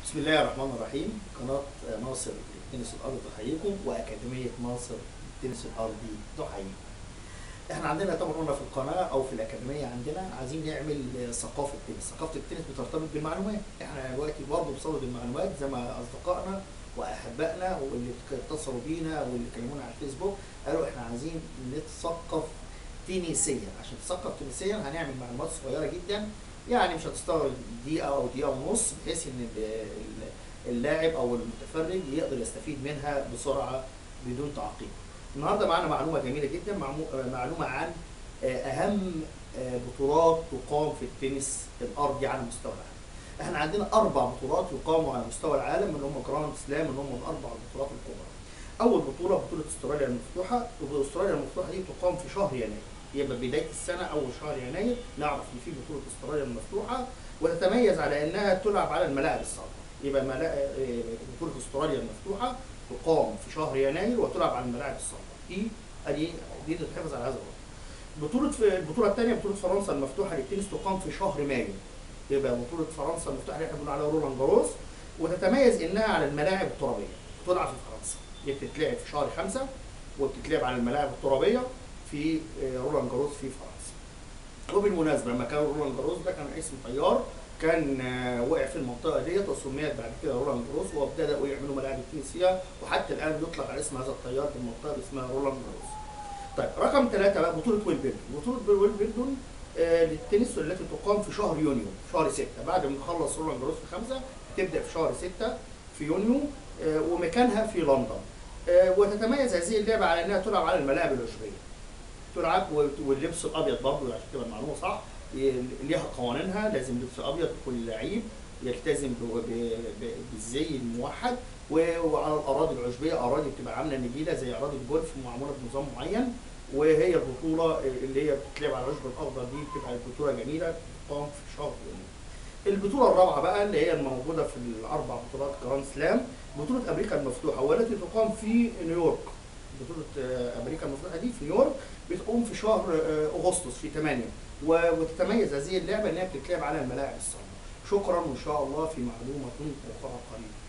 بسم الله الرحمن الرحيم قناة ناصر للتنس الأرضي تحييكم وأكاديمية ناصر للتنس الأرضي تحييكم. احنا عندنا طبعا قلنا في القناة أو في الأكاديمية عندنا عايزين نعمل ثقافة تنس، ثقافة التنس بترتبط بالمعلومات، احنا دلوقتي برضه بصدد المعلومات زي ما أصدقائنا وأحبائنا واللي اتصلوا بينا واللي كلمونا على الفيسبوك قالوا احنا عايزين نتثقف تنسيا، عشان تثقف تنسيا هنعمل معلومات صغيرة جدا يعني مش هتستغرق دقيقة أو دقيقة ونص بحيث إن اللاعب أو المتفرج يقدر يستفيد منها بسرعة بدون تعقيد. النهارده معانا معلومة جميلة جدا معلومة عن أهم بطولات تقام في التنس الأرضي على مستوى العالم. احنا عندنا أربع بطولات يقاموا على مستوى العالم اللي هم جراند سلام اللي هم الأربع بطولات الكبرى. أول بطولة بطولة استراليا المفتوحة، واستراليا المفتوحة دي تقام في شهر يناير. يبقى بدايه السنه اول شهر يناير نعرف ان في بطوله استراليا المفتوحه وتتميز على انها تلعب على الملاعب الصعبه يبقى بطوله استراليا المفتوحه تقام في شهر يناير وتلعب على الملاعب الصعبه دي دي دي تتحفظ على هذا الوضع بطوله في البطوله الثانيه بطوله فرنسا المفتوحه للتنس تقام في شهر مايو يبقى بطوله فرنسا المفتوحه اللي احنا بنقول عليها رولان جاروس وتتميز انها على الملاعب الترابيه بتلعب في فرنسا دي بتتلعب في شهر خمسة وبتتلعب على الملاعب الترابيه في رولان جاروس في فرنسا. وبالمناسبه لما كان رولان جاروس ده كان اسم طيار كان وقع في المنطقه ديت وسميت بعد كده رولان جاروس وابتدأوا يعملوا ملاعب التنس فيها وحتى الان يطلق على اسم هذا الطيار في المنطقه اسمها رولان جاروس. طيب رقم ثلاثه بقى بطوله ويلبردون، بطوله ويلبردون آه للتنس التي تقام في شهر يونيو شهر 6 بعد ما نخلص رولان جاروس في خمسه تبدا في شهر 6 في يونيو آه ومكانها في لندن. آه وتتميز هذه اللعبه على انها تلعب على الملاعب العشبيه. تلعب واللبس الابيض برضه عشان تبقى المعلومه صح ليها قوانينها لازم لبس ابيض كل لعيب يلتزم بالزي الموحد وعلى الاراضي العشبيه اراضي بتبقى عامله نجيله زي اراضي الجولف معموله بنظام معين وهي البطوله اللي هي بتتلعب على العشب الاخضر دي بتبقى بطوله جميله بتقام في شهر يونيو. البطوله الرابعه بقى اللي هي الموجوده في الاربع بطولات جراند سلام بطوله امريكا المفتوحه والتي تقام في نيويورك بطولة أمريكا المفتوحة دي في نيويورك بتقوم في شهر أغسطس في 8 وتتميز هذه اللعبة إنها بتتلعب على الملاعب الصعبة. شكرا وإن شاء الله في معلومة أخرى قريبا.